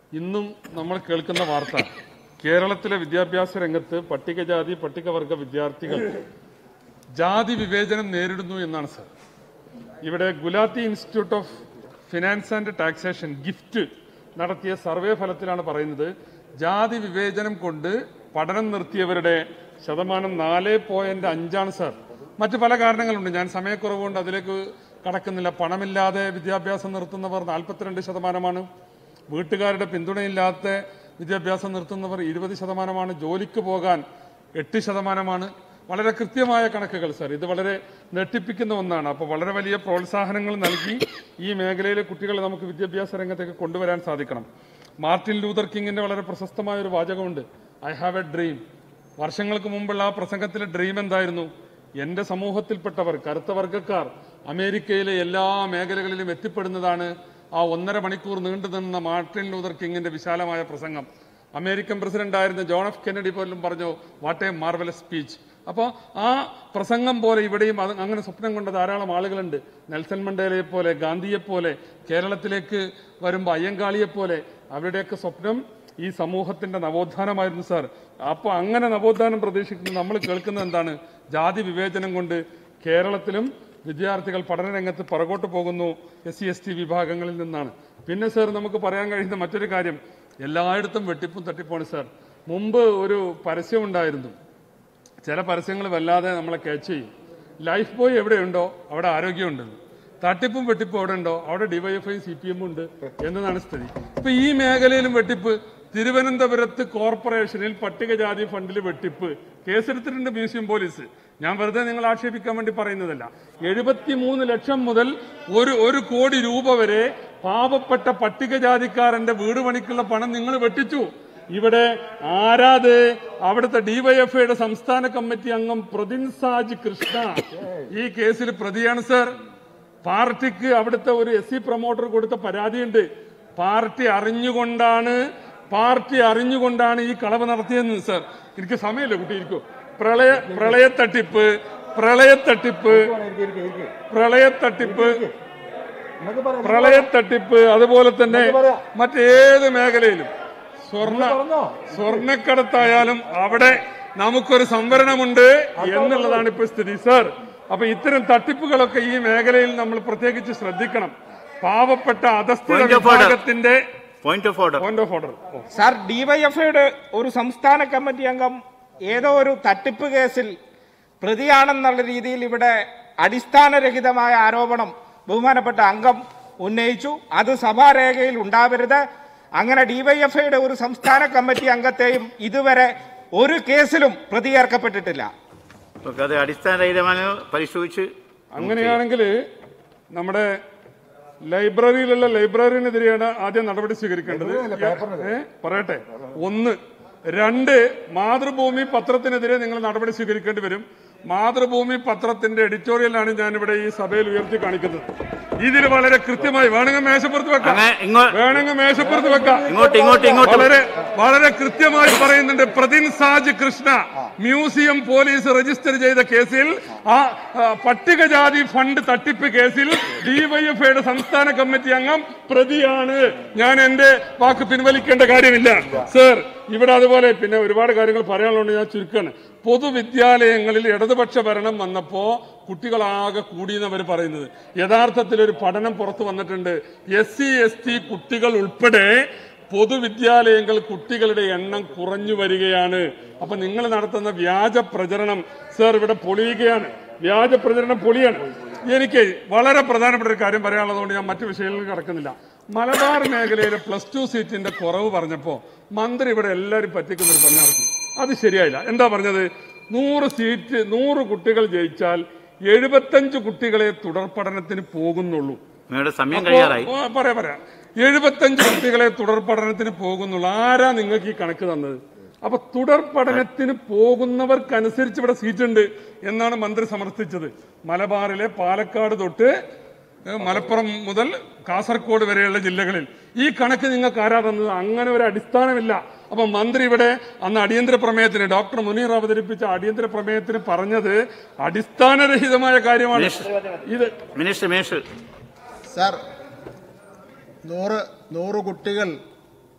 ഇന്നും നമ്മൾ കേൾക്കുന്ന വാർത്ത കേരളത്തിലെ വിദ്യാഭ്യാസ രംഗത്ത് പട്ടികജാതി പട്ടികവർഗ വിദ്യാർത്ഥികൾ ജാതി വിവേചനം നേരിടുന്നു എന്നാണ് സർ ഇവിടെ Gulati institute of finance and taxation GIFT നടത്തിയ സർവേ ഫലത്തിലാണ് പറയുന്നത് ജാതി വിവേചനം കൊണ്ട് പഠനം നിർത്തിയവരുടെ ശതമാനം നാല് പോയിന്റ് അഞ്ചാണ് സർ മറ്റു പല കാരണങ്ങളുണ്ട് ഞാൻ സമയക്കുറവ് കൊണ്ട് അതിലേക്ക് കടക്കുന്നില്ല പണമില്ലാതെ വിദ്യാഭ്യാസം നിർത്തുന്നവർ നാൽപ്പത്തിരണ്ട് ശതമാനമാണ് വീട്ടുകാരുടെ പിന്തുണയില്ലാത്ത വിദ്യാഭ്യാസം നിർത്തുന്നവർ ഇരുപത് ശതമാനമാണ് ജോലിക്ക് പോകാൻ എട്ട് ശതമാനമാണ് വളരെ കൃത്യമായ കണക്കുകൾ സർ ഇത് വളരെ ഞെട്ടിപ്പിക്കുന്ന ഒന്നാണ് അപ്പോൾ വളരെ വലിയ പ്രോത്സാഹനങ്ങൾ നൽകി ഈ മേഖലയിലെ കുട്ടികളെ നമുക്ക് വിദ്യാഭ്യാസ രംഗത്തേക്ക് കൊണ്ടുവരാൻ സാധിക്കണം മാർട്ടിൻ ലൂതർ കിങ്ങിന്റെ വളരെ പ്രശസ്തമായ ഒരു വാചകമുണ്ട് ഐ ഹാവ് എ ഡ്രീം വർഷങ്ങൾക്ക് മുമ്പുള്ള ആ പ്രസംഗത്തിലെ ഡ്രീം എന്തായിരുന്നു എന്റെ സമൂഹത്തിൽപ്പെട്ടവർ കറുത്ത വർഗ്ഗക്കാർ അമേരിക്കയിലെ എല്ലാ മേഖലകളിലും എത്തിപ്പെടുന്നതാണ് ആ ഒന്നര മണിക്കൂർ നീണ്ടു നിന്ന മാർട്ടിൻ ലൂതർ കിങ്ങിന്റെ വിശാലമായ പ്രസംഗം അമേരിക്കൻ പ്രസിഡന്റ് ആയിരുന്ന ജോൺ എഫ് കെന്നഡി പോലും പറഞ്ഞു വാട്ട് എ മാർവലസ് സ്പീച്ച് അപ്പോൾ ആ പ്രസംഗം പോലെ ഇവിടെയും അത് അങ്ങനെ സ്വപ്നം കൊണ്ട ധാരാളം ആളുകളുണ്ട് നെൽസൺ മണ്ടേലയെ പോലെ ഗാന്ധിയെ പോലെ കേരളത്തിലേക്ക് വരുമ്പോൾ അയ്യങ്കാളിയെ പോലെ അവരുടെയൊക്കെ സ്വപ്നം ഈ സമൂഹത്തിന്റെ നവോത്ഥാനമായിരുന്നു സാർ അപ്പോൾ അങ്ങനെ നവോത്ഥാനം പ്രതീക്ഷിക്കുന്ന നമ്മൾ കേൾക്കുന്നത് എന്താണ് ജാതി വിവേചനം കൊണ്ട് കേരളത്തിലും വിദ്യാർത്ഥികൾ പഠന രംഗത്ത് പുറകോട്ട് പോകുന്നു എസ് സി എസ് ടി വിഭാഗങ്ങളിൽ നിന്നാണ് പിന്നെ സാർ നമുക്ക് പറയാൻ കഴിയുന്ന മറ്റൊരു കാര്യം എല്ലായിടത്തും വെട്ടിപ്പും തട്ടിപ്പുമാണ് സാർ മുമ്പ് ഒരു പരസ്യം ഉണ്ടായിരുന്നു ചില പരസ്യങ്ങൾ വല്ലാതെ നമ്മളെ ക്യാച്ച് ചെയ്യും ലൈഫ് ബോയ് എവിടെയുണ്ടോ അവിടെ ആരോഗ്യമുണ്ട് തട്ടിപ്പും വെട്ടിപ്പും എവിടെ ഉണ്ടോ അവിടെ ഡിവൈഎഫ്ഐ സി പി എമ്മും ഉണ്ട് എന്നതാണ് സ്ഥിതി ഇപ്പൊ ഈ മേഖലയിലും വെട്ടിപ്പ് തിരുവനന്തപുരത്ത് കോർപ്പറേഷനിൽ പട്ടികജാതി ഫണ്ടിൽ വെട്ടിപ്പ് കേസെടുത്തിട്ടുണ്ട് മ്യൂസിയം പോലീസ് ഞാൻ വെറുതെ നിങ്ങൾ ആക്ഷേപിക്കാൻ വേണ്ടി പറയുന്നതല്ല എഴുപത്തിമൂന്ന് ലക്ഷം മുതൽ ഒരു ഒരു കോടി രൂപ വരെ പാവപ്പെട്ട പട്ടികജാതിക്കാരന്റെ വീട് പണിക്കുള്ള പണം നിങ്ങൾ വെട്ടിച്ചു ഇവിടെ ആരാത് അവിടുത്തെ ഡിവൈഎഫ്ഐയുടെ സംസ്ഥാന കമ്മിറ്റി അംഗം പ്രതിൻസാജ് കൃഷ്ണ ഈ കേസിൽ പ്രതിയാണ് സർ പാർട്ടിക്ക് അവിടുത്തെ ഒരു എസ് സി പ്രൊമോട്ടർ കൊടുത്ത പരാതിയുണ്ട് പാർട്ടി അറിഞ്ഞുകൊണ്ടാണ് പാർട്ടി അറിഞ്ഞുകൊണ്ടാണ് ഈ കളവ് നടത്തിയെന്ന് സർ എനിക്ക് സമയമില്ല കുട്ടി ഇരിക്കൂ പ്രളയ പ്രളയത്തട്ടിപ്പ് പ്രളയത്തട്ടിപ്പ് പ്രളയത്തട്ടിപ്പ് പ്രളയത്തട്ടിപ്പ് അതുപോലെ തന്നെ മറ്റേത് മേഖലയിലും സ്വർണ്ണ സ്വർണ്ണക്കടത്തായാലും അവിടെ നമുക്കൊരു സംവരണമുണ്ട് എന്നുള്ളതാണ് ഇപ്പൊ സ്ഥിതി സർ അപ്പൊ ഇത്തരം തട്ടിപ്പുകളൊക്കെ ഈ മേഖലയിൽ നമ്മൾ പ്രത്യേകിച്ച് ശ്രദ്ധിക്കണം പാവപ്പെട്ട അധസ്ഥിത Point of order. വിഭാഗത്തിന്റെ point of order point of order sir ഡിവൈഎഫ്ഐയുടെ ഒരു സംസ്ഥാന കമ്മിറ്റി അംഗം ഏതോ ഒരു തട്ടിപ്പ് കേസിൽ പ്രതിയാണെന്നുള്ള രീതിയിൽ ഇവിടെ അടിസ്ഥാനരഹിതമായ ആരോപണം ബഹുമാനപ്പെട്ട അംഗം ഉന്നയിച്ചു അത് സഭാരേഖയിൽ ഉണ്ടാവരുത് അങ്ങനെ ഡിവൈഎഫ്ഐയുടെ ഒരു സംസ്ഥാന കമ്മിറ്റി അംഗത്തെയും ഇതുവരെ ഒരു കേസിലും പ്രതി ചേർക്കപ്പെട്ടിട്ടില്ല ഓക്കെ അത് അടിസ്ഥാനരഹിതമാണ് പരിശോധിച്ച് അങ്ങനെയാണെങ്കിൽ നമ്മുടെ ലൈബ്രറിയിലുള്ള ലൈബ്രറിനെതിരെയാണ് ആദ്യം നടപടി സ്വീകരിക്കേണ്ടത് ഏ, പറയട്ടെ ഒന്ന് രണ്ട് മാതൃഭൂമി പത്രത്തിനെതിരെ നിങ്ങൾ നടപടി സ്വീകരിക്കേണ്ടി വരും മാതൃഭൂമി പത്രത്തിന്റെ എഡിറ്റോറിയലാണ് ഞാനിവിടെ ഈ സഭയിൽ ഉയർത്തി കാണിക്കുന്നത് ഇതിൽ വളരെ കൃത്യമായി വേണമെങ്കിൽ മേശപ്പുറത്ത് വെക്കാം അങ്ങനെ ഇങ്ങോ- വേണമെങ്കിൽ മേശപ്പുറത്ത് വെക്കാം ഇങ്ങോട്ട് ഇങ്ങോട്ട് ഇങ്ങോട്ട് വളരെ വളരെ കൃത്യമായി പറയുന്നുണ്ട് പ്രതിൻ Saj Krishna museum police register ചെയ്ത കേസിൽ ആ ആ, പട്ടികജാതി ഫണ്ട് തട്ടിപ്പ് കേസിൽ ഡിവൈഎഫ്ഐയുടെ സംസ്ഥാന കമ്മിറ്റി അംഗം പ്രതിയാണ് ഞാൻ എന്റെ വാക്ക് പിൻവലിക്കേണ്ട കാര്യമില്ല സർ ഇവിടെ അതുപോലെ പിന്നെ ഒരുപാട് കാര്യങ്ങൾ പറയാനുള്ളത് ഞാൻ ചുരുക്കാണ് പൊതുവിദ്യാലയങ്ങളിൽ ഇടതുപക്ഷ ഭരണം വന്നപ്പോ കുട്ടികളാകെ കൂടിയെന്നവർ പറയുന്നത് യഥാർത്ഥത്തിൽ ഒരു പഠനം പുറത്തു വന്നിട്ടുണ്ട് എസ് സി എസ് ടി കുട്ടികൾ ഉൾപ്പെടെ പൊതുവിദ്യാലയങ്ങൾ കുട്ടികളുടെ എണ്ണം കുറഞ്ഞു വരികയാണ് അപ്പൊ നിങ്ങൾ നടത്തുന്ന വ്യാജ പ്രചരണം സർ ഇവിടെ പൊളിയുകയാണ് വ്യാജ പ്രചരണം പൊളിയാണ് എനിക്ക് വളരെ പ്രധാനപ്പെട്ട ഒരു കാര്യം പറയാനുള്ളതുകൊണ്ട് ഞാൻ മറ്റു വിഷയങ്ങളിലേക്ക് കടക്കുന്നില്ല മലബാർ മേഖലയിലെ പ്ലസ് ടു സീറ്റിന്റെ കുറവ് പറഞ്ഞപ്പോ മന്ത്രി ഇവിടെ എല്ലാവരും പറ്റിക്കുന്ന ഒരു പണി നടത്തി അത് ശരിയായില്ല എന്താ പറഞ്ഞത് നൂറ് സീറ്റ് നൂറ് കുട്ടികൾ ജയിച്ചാൽ എഴുപത്തഞ്ച് കുട്ടികളെ തുടർ പഠനത്തിന് പോകുന്നുള്ളൂ നിങ്ങളുടെ സമയം കഴിയാറായി ഓ, പറയാം പറയാം എഴുപത്തഞ്ച് കുട്ടികളെ തുടർ പഠനത്തിന് പോകുന്നുള്ളൂ ആരാ നിങ്ങൾക്ക് ഈ കണക്ക് തന്നത് അപ്പൊ തുടർ പഠനത്തിന് പോകുന്നവർക്കനുസരിച്ച് ഇവിടെ സീറ്റ് ഉണ്ട് എന്നാണ് മന്ത്രി സമർത്ഥിച്ചത് മലബാറിലെ പാലക്കാട് തൊട്ട് ഏ, മലപ്പുറം മുതൽ കാസർഗോഡ് വരെയുള്ള ജില്ലകളിൽ ഈ കണക്ക് നിങ്ങൾക്ക് ആരാ തന്നത് അങ്ങനെ ഒരു അടിസ്ഥാനമില്ല അപ്പൊ മന്ത്രി ഇവിടെ അന്ന് അടിയന്തര പ്രമേയത്തിന് ഡോക്ടർ മുനീർ അവതരിപ്പിച്ച അടിയന്തര പ്രമേയത്തിന് പറഞ്ഞത് അടിസ്ഥാനരഹിതമായ കാര്യമാണ് ഇത് മിനിസ്റ്റർ മിനിസ്റ്റർ സാർ നൂറ് നൂറ് കുട്ടികൾ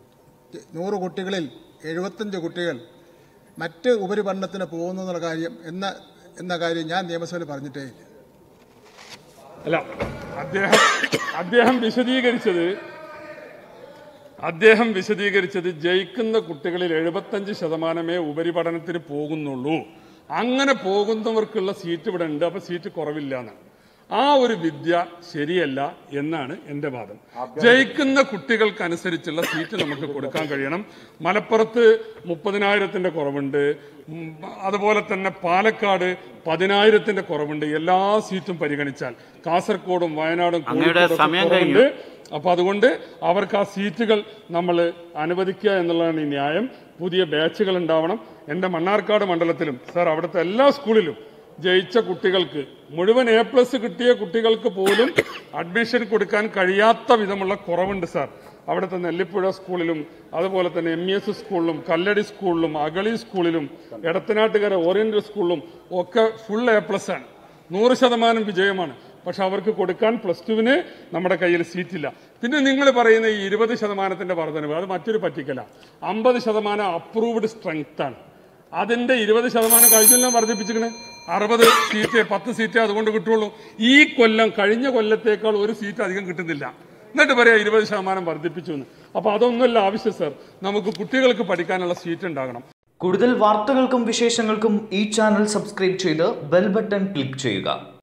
നൂറ് കുട്ടികളിൽ എഴുപത്തഞ്ച് കുട്ടികൾ മറ്റ് ഉപരിപഠനത്തിന് പോകുന്നു എന്നുള്ള കാര്യം എന്ന എന്ന കാര്യം ഞാൻ നിയമസഭയിൽ പറഞ്ഞിട്ടേ ഇല്ല അല്ല അദ്ദേഹം അദ്ദേഹം വിശദീകരിച്ചത് അദ്ദേഹം വിശദീകരിച്ചത് ജയിക്കുന്ന കുട്ടികളിൽ എഴുപത്തഞ്ച് ശതമാനമേ ഉപരിപഠനത്തിന് പോകുന്നുള്ളൂ അങ്ങനെ പോകുന്നവർക്കുള്ള സീറ്റ് ഇവിടെ ഉണ്ട് അപ്പൊ സീറ്റ് കുറവില്ല എന്നാണ് ആ ഒരു വിദ്യ ശരിയല്ല എന്നാണ് എന്റെ വാദം ജയിക്കുന്ന കുട്ടികൾക്കനുസരിച്ചുള്ള സീറ്റ് നമുക്ക് കൊടുക്കാൻ കഴിയണം മലപ്പുറത്ത് മുപ്പതിനായിരത്തിന്റെ കുറവുണ്ട് ഉം, അതുപോലെ തന്നെ പാലക്കാട് പതിനായിരത്തിന്റെ കുറവുണ്ട് എല്ലാ സീറ്റും പരിഗണിച്ചാൽ കാസർഗോഡും വയനാടും അങ്ങയുടെ കോഴിക്കോടും ഒക്കെ സമയം കുറവുണ്ട് അപ്പൊ അതുകൊണ്ട് അവർക്ക് ആ സീറ്റുകൾ നമ്മൾ അനുവദിക്കുക എന്നുള്ളതാണ് ഈ ന്യായം പുതിയ ബാച്ചുകൾ ഉണ്ടാവണം എൻ്റെ മണ്ണാർക്കാട് മണ്ഡലത്തിലും സാർ അവിടുത്തെ എല്ലാ സ്കൂളിലും ജയിച്ച കുട്ടികൾക്ക് മുഴുവൻ എ പ്ലസ് കിട്ടിയ കുട്ടികൾക്ക് പോലും അഡ്മിഷൻ കൊടുക്കാൻ കഴിയാത്ത വിധമുള്ള കുറവുണ്ട് സാർ അവിടുത്തെ നെല്ലിപ്പുഴ സ്കൂളിലും അതുപോലെ തന്നെ എം ഇ എസ് സ്കൂളിലും കല്ലടി സ്കൂളിലും അഗളി സ്കൂളിലും എടത്തനാട്ടുകര ഓറിയന്റൽ സ്കൂളിലും ഒക്കെ ഫുൾ എ പ്ലസ് ആണ് നൂറ് ശതമാനം വിജയമാണ് പക്ഷെ അവർക്ക് കൊടുക്കാൻ പ്ലസ് ടുവിന് നമ്മുടെ കയ്യിൽ സീറ്റില്ല പിന്നെ നിങ്ങൾ പറയുന്ന ഈ ഇരുപത് ശതമാനത്തിന്റെ വർധനവ് അത് മറ്റൊരു പറ്റിക്കല അമ്പത് ശതമാനം അപ്രൂവ്ഡ് സ്ട്രെങ്ത് ആണ് അതിന്റെ ഇരുപത് ശതമാനം കഴിഞ്ഞെല്ലാം വർദ്ധിപ്പിച്ചിരിക്കണ് അറുപത് സീറ്റ് പത്ത് സീറ്റ് അതുകൊണ്ട് കിട്ടുള്ളൂ ഈ കൊല്ലം കഴിഞ്ഞ കൊല്ലത്തേക്കാൾ ഒരു സീറ്റ് അധികം കിട്ടുന്നില്ല എന്നിട്ട് പറയാ ഇരുപത് ശതമാനം വർദ്ധിപ്പിച്ചു എന്ന് അപ്പൊ അതൊന്നുമല്ല ആവശ്യം സർ നമുക്ക് കുട്ടികൾക്ക് പഠിക്കാനുള്ള സീറ്റ് ഉണ്ടാകണം കൂടുതൽ വാർത്തകൾക്കും വിശേഷങ്ങൾക്കും ഈ ചാനൽ സബ്സ്ക്രൈബ് ചെയ്ത് ബെൽ ബട്ടൺ ക്ലിക്ക് ചെയ്യുക